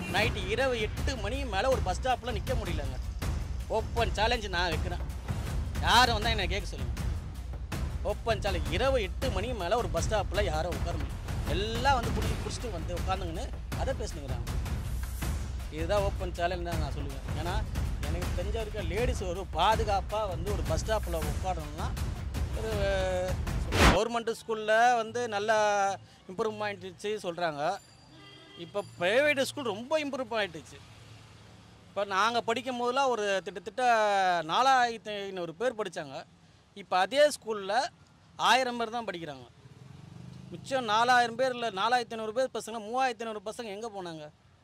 Night இரவு எட்டு மணி மேலே ஒரு பஸ் ஸ்டாப்பில் நிற்க முடியலங்க ஓப்பன் சேலஞ்சு நான் வைக்கிறேன் யாரும் வந்தால் என்னை கேட்க சொல்லுங்க ஓப்பன் சேலஞ்ச் இரவு எட்டு மணி மேலே ஒரு பஸ் ஸ்டாப்பில் யாரும் உட்கார முடியும் எல்லாம் வந்து குடி குடிச்சிட்டு வந்து உட்காந்துங்கன்னு அதை பேசுனுங்கிறாங்க இதுதான் ஓப்பன் சேலஞ்ச் தான் நான் சொல்லுவேன் ஏன்னா எனக்கு தெரிஞ்ச வரைக்கும் லேடிஸ் ஒரு பாதுகாப்பாக வந்து ஒரு பஸ் ஸ்டாப்பில் உட்காரணும்னா ஒரு கவர்மெண்ட் ஸ்கூலில் வந்து நல்லா இம்ப்ரூவ் ஆகிடுச்சு சொல்கிறாங்க இப்போ ப்ரைவேட் ஸ்கூல் ரொம்ப இம்ப்ரூவ் ஆகிட்டுச்சு இப்போ நாங்கள் படிக்கும் போதெல்லாம் ஒரு கிட்டத்தட்ட நாலாயிரத்தி ஐநூறு பேர் படித்தாங்க இப்போ அதே ஸ்கூலில் ஆயிரம் பேர் தான் படிக்கிறாங்க மிச்சம் நாலாயிரம் பேர் இல்லை நாலாயிரத்தி ஐநூறு பேர் பசங்க மூவாயிரத்தி ஐநூறு பசங்க எங்கே போனாங்க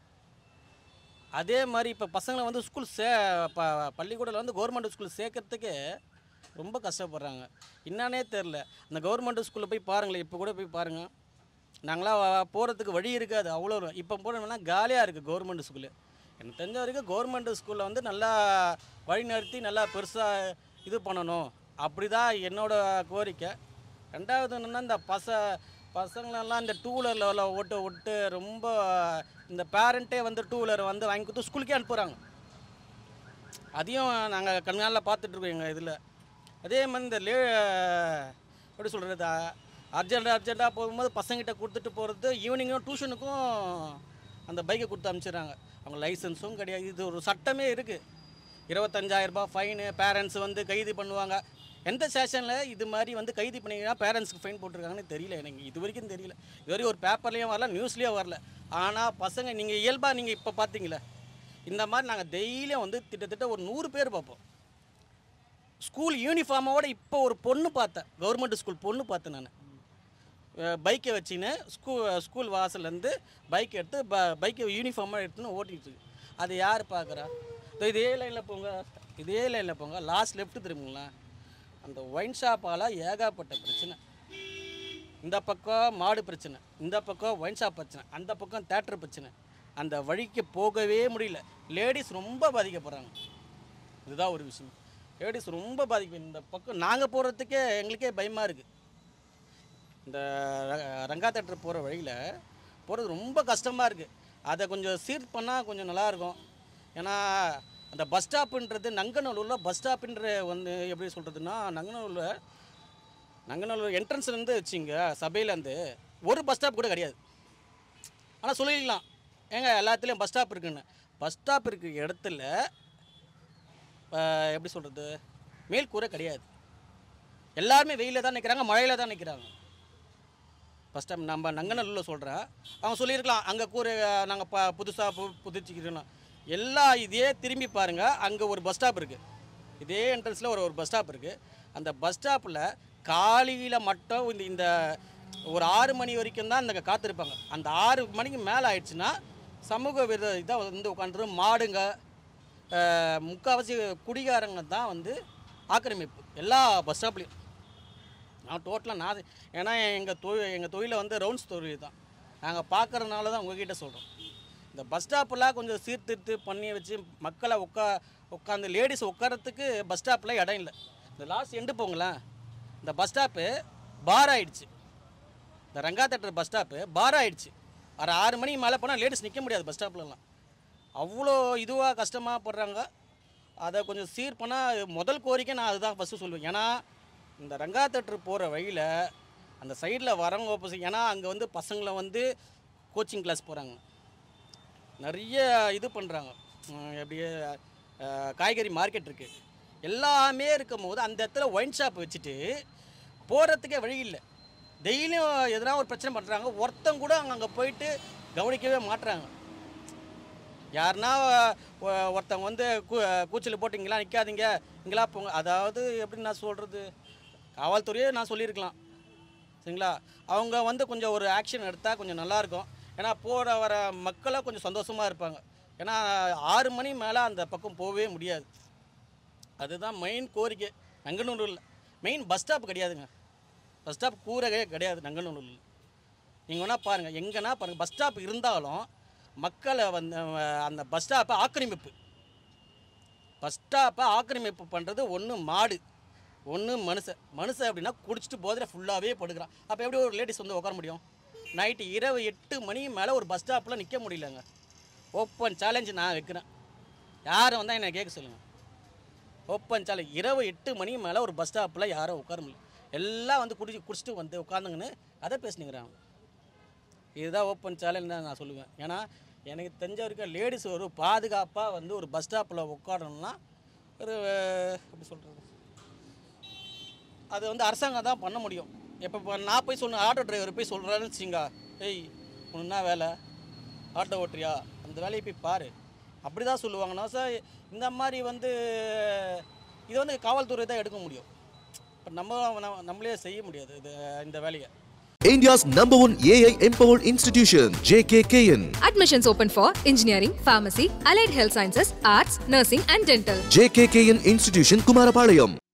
அதே மாதிரி இப்போ பசங்களை வந்து ஸ்கூல் சே ப பள்ளிக்கூடத்தில் வந்து கவர்மெண்ட் ஸ்கூல் சேர்க்கறதுக்கு ரொம்ப கஷ்டப்படுறாங்க என்னன்னே தெரில அந்த கவர்மெண்ட் ஸ்கூலில் போய் பாருங்களேன் இப்போ கூட போய் பாருங்கள் நாங்களாம் போகிறதுக்கு வழி இருக்காது அவ்வளோ தூரம். இப்போ போனோம்னா காலியாக இருக்குது கவர்மெண்ட் ஸ்கூலு எனக்கு தெரிஞ்ச வரைக்கும் கவர்மெண்ட் ஸ்கூலில் வந்து நல்லா வழி நடத்தி நல்லா பெருசாக இது பண்ணணும் அப்படி தான் என்னோட கோரிக்கை ரெண்டாவது என்னென்னா இந்த பச பசங்களெல்லாம் இந்த டூ வீலரில் ஓட்டு விட்டு ரொம்ப இந்த பேரண்ட்டே வந்து டூ வீலர் வந்து வாங்கி கொடுத்து ஸ்கூலுக்கே அனுப்புகிறாங்க அதையும் நாங்கள் கண்காலில் பார்த்துட்ருக்கோம் எங்கள் இதில் அதே மாதிரி இந்த லே எப்படி சொல்கிறது அர்ஜென்ட்டாக அர்ஜென்ட்டாக போகும்போது பசங்கிட்ட கொடுத்துட்டு போகிறது ஈவினிங்கும் டியூஷனுக்கும் அந்த பைக்கை கொடுத்து அனுப்பிச்சிடுறாங்க அவங்க லைசன்ஸும் கிடையாது இது ஒரு சட்டமே இருக்குது இருபத்தஞ்சாயிரரூபா ஃபைனு பேரண்ட்ஸ் வந்து கைது பண்ணுவாங்க எந்த ஸ்டேஷனில் இது மாதிரி வந்து கைது பண்ணிங்கன்னா பேரண்ட்ஸ்க்கு ஃபைன் போட்டிருக்காங்கன்னு தெரியல எனக்கு இது வரைக்கும் தெரியல இது வரைக்கும் ஒரு பேப்பர்லேயும் வரல நியூஸ்லேயும் வரல ஆனால் பசங்க நீங்கள் இயல்பாக நீங்கள் இப்போ பார்த்தீங்களே இந்த மாதிரி நாங்கள் டெய்லியும் வந்து கிட்டத்தட்ட ஒரு நூறு பேர் பார்ப்போம் ஸ்கூல் யூனிஃபார்மோட இப்போ ஒரு பொண்ணு பார்த்தேன் கவர்மெண்ட் ஸ்கூல் பொண்ணு பார்த்தேன் நான் பைக்கை வச்சுன்னு ஸ்கூ ஸ்கூல் வாசல்லேருந்து பைக் எடுத்து ப பைக்கை யூனிஃபார்மாக எடுத்துன்னு ஓட்டிகிட்டு இருக்கு அது யார் பார்க்குறா இதோ இதே லைனில் போங்க இதே லைனில் போங்க லாஸ்ட் லெஃப்ட் திரும்புங்களா அந்த ஒயின் ஷாப்பால் ஏகப்பட்ட பிரச்சனை இந்த பக்கம் மாடு பிரச்சனை இந்த பக்கம் ஒயின் ஷாப் பிரச்சனை அந்த பக்கம் தேட்டர் பிரச்சனை அந்த வழிக்கு போகவே முடியல லேடிஸ் ரொம்ப பாதிக்கப்படுறாங்க இதுதான் ஒரு விஷயம் லேடிஸ் ரொம்ப பாதிக்கும் இந்த பக்கம் நாங்கள் போகிறதுக்கே எங்களுக்கே பயமாக இருக்குது இந்த ர- ரங்கா தேட்டர் போகிற வழியில் போகிறது ரொம்ப கஷ்டமாக இருக்குது அதை கொஞ்சம் சீர் பண்ணால் கொஞ்சம் நல்லாயிருக்கும் ஏன்னா அந்த பஸ் ஸ்டாப்புன்றது நங்கநல்லூரில் பஸ் ஸ்டாப்புன்ற வந்து எப்படி சொல்கிறதுன்னா நங்கநல்லூரில் நங்கநல்லூர் என்ட்ரன்ஸ்லேருந்து வச்சிங்க சபையிலேருந்து ஒரு பஸ் ஸ்டாப் கூட கிடையாது ஆனால் சொல்லிடலாம் ஏங்க எல்லாத்துலேயும் பஸ் ஸ்டாப் இருக்குன்னு பஸ் ஸ்டாப் இருக்கிற இடத்துல அஹ், எப்படி சொல்கிறது மேல்கூரை கிடையாது எல்லாருமே வெயிலில் தான் நிற்கிறாங்க மழையில் தான் நிற்கிறாங்க ஃபஸ்ட் டைம் நம்ம நங்கநல்லூரில் சொல்கிறேன் அவங்க சொல்லியிருக்கலாம் அங்கே கூரை நாங்கள் ப புதுசாக பு புதுச்சிக்கிறோம் எல்லா இதே திரும்பி பாருங்கள் அங்கே ஒரு பஸ் ஸ்டாப் இருக்குது இதே என்ட்ரன்ஸில் ஒரு ஒரு பஸ் ஸ்டாப் இருக்குது அந்த பஸ் ஸ்டாப்பில் காலையில் மட்டும் இந்த இந்த ஒரு ஆறு மணி வரைக்கும் தான் இந்த காத்திருப்பாங்க அந்த ஆறு மணிக்கு மேலே ஆயிடுச்சுன்னா சமூக விரோத இதாக வந்து உட்காந்துரும் மாடுங்க அஹ், முக்கால்வாசி குடிகாரங்க தான் வந்து ஆக்கிரமிப்பு எல்லா பஸ் ஸ்டாப்லேயும் நான் டோட்டலாக நான் ஏன்னா எங்கள் தொழில் எங்கள் தொழிலை வந்து ரவுண்ட்ஸ் தொழில் தான் நாங்கள் பார்க்கறதுனால தான் உங்ககிட்ட சொல்கிறோம் இந்த பஸ் ஸ்டாப்பெல்லாம் கொஞ்சம் சீர்திருத்து பண்ணி வச்சு மக்களை உட்கா உட்காந்து லேடிஸ் உட்காரத்துக்கு பஸ் ஸ்டாப்பில் இடம் இல்லை இந்த லாஸ்ட் எண்டு போங்களேன் இந்த பஸ் ஸ்டாப்பு பார் ஆயிடுச்சு இந்த ரங்கா தேட்டர் பஸ் ஸ்டாப்பு பார் ஆயிடுச்சு ஒரு ஆறு மணிக்கு மேலே போனால் லேடிஸ் நிற்க முடியாது பஸ் ஸ்டாப்லலாம் அவ்வளோ இதுவாக கஷ்டமாக படுறாங்க அதை கொஞ்சம் சீர் பண்ணால் முதல் கோரிக்கை நான் அதுதான் ஃபஸ்ட்டு சொல்லுவேன் ஏன்னா இந்த ரங்கா தேட்டர் போகிற வழியில் அந்த சைடில் வரவங்க opposite- ஏன்னா அங்கே வந்து பசங்களை வந்து கோச்சிங் கிளாஸ் போகிறாங்க நிறைய இது பண்ணுறாங்க எப்படி அஹ், காய்கறி மார்க்கெட் இருக்குது எல்லாமே இருக்கும் போது அந்த இடத்துல ஒயின் ஷாப் வச்சுட்டு போகிறதுக்கே வழி இல்லை டெய்லியும் எதனா ஒரு பிரச்சனை பண்ணுறாங்க ஒருத்தன் கூட அங்கே அங்கே போயிட்டு கவனிக்கவே மாட்டுறாங்க யாருன்னா ஒ- ஒருத்தவங்க வந்து கூ கூச்சல் போட்டு இங்கெல்லாம் நிற்காதீங்க இங்கெல்லாம் போங்க அதாவது எப்படி நான் சொல்கிறது காவல்துறையே நான் சொல்லியிருக்கலாம் சரிங்களா அவங்க வந்து கொஞ்சம் ஒரு ஆக்ஷன் எடுத்தால் கொஞ்சம் நல்லாயிருக்கும் ஏன்னா போகிற வர மக்களாக கொஞ்சம் சந்தோஷமாக இருப்பாங்க ஏன்னா ஆறு மணி மேலே அந்த பக்கம் போகவே முடியாது அதுதான் மெயின் கோரிக்கை நங்கநல்லூரில் மெயின் பஸ் ஸ்டாப் கிடையாதுங்க பஸ் ஸ்டாப் கூறவே கிடையாது நங்கநல்லூரில் நீங்கள் வேணால் பாருங்கள் எங்கன்னா பாருங்கள் பஸ் ஸ்டாப் இருந்தாலும் மக்களை வந்து அஹ், அந்த பஸ் ஸ்டாப்பை ஆக்கிரமிப்பு பஸ் ஸ்டாப்பை ஆக்கிரமிப்பு பண்ணுறது ஒன்று மாடு ஒன்று மனுஷன் மனுஷன் அப்படின்னா குடிச்சிட்டு போதில் ஃபுல்லாகவே படுக்கிறான் அப்போ எப்படி ஒரு லேடிஸ் வந்து உட்கார முடியும் நைட்டு இரவு எட்டு மணி மேலே ஒரு பஸ் ஸ்டாப்பில் நிற்க முடியலங்க ஓப்பன் சேலஞ்சு நான் வைக்கிறேன் யாரும் வந்தால் என்னை கேட்க சொல்லுங்கள் ஓப்பன் சேலஞ்ச் இரவு எட்டு மணி மேலே ஒரு பஸ் ஸ்டாப்பில் யாரும் உட்கார முடியல எல்லாம் வந்து குடிச்சு குடிச்சிட்டு வந்து உட்காந்துங்கன்னு அதை பேசினுங்கிறாங்க இதுதான் ஓப்பன் சேலஞ்ச் தான் நான் சொல்லுவேன் ஏன்னா எனக்கு தெரிஞ்ச வரைக்கும் லேடிஸ் ஒரு பாதுகாப்பாக வந்து ஒரு பஸ் ஸ்டாப்பில் உட்காரணும்னா ஒரு எப்படி சொல்கிறது அது வந்து அரசாங்கம் தான் பண்ண முடியும் இப்போ இப்போ நான் போய் சொன்ன ஆட்டோ டிரைவர் போய் சொல்கிறேன்னு வச்சுங்க ஏய் உனக்கு என்ன வேலை ஆட்டோ ஓட்டுறியா அந்த வேலையை போய் பாரு அப்படி தான் சொல்லுவாங்கன்னா சார் இந்த மாதிரி வந்து இது வந்து காவல்துறை தான் எடுக்க முடியும் இப்போ நம்ம நம்ம- நம்மளே செய்ய முடியாது இது இந்த வேலையை India's number one AI empowered institution, JKKN. Admissions open for engineering, pharmacy, allied health sciences, arts, nursing, and dental. JKKN Institution, Kumarapalayam.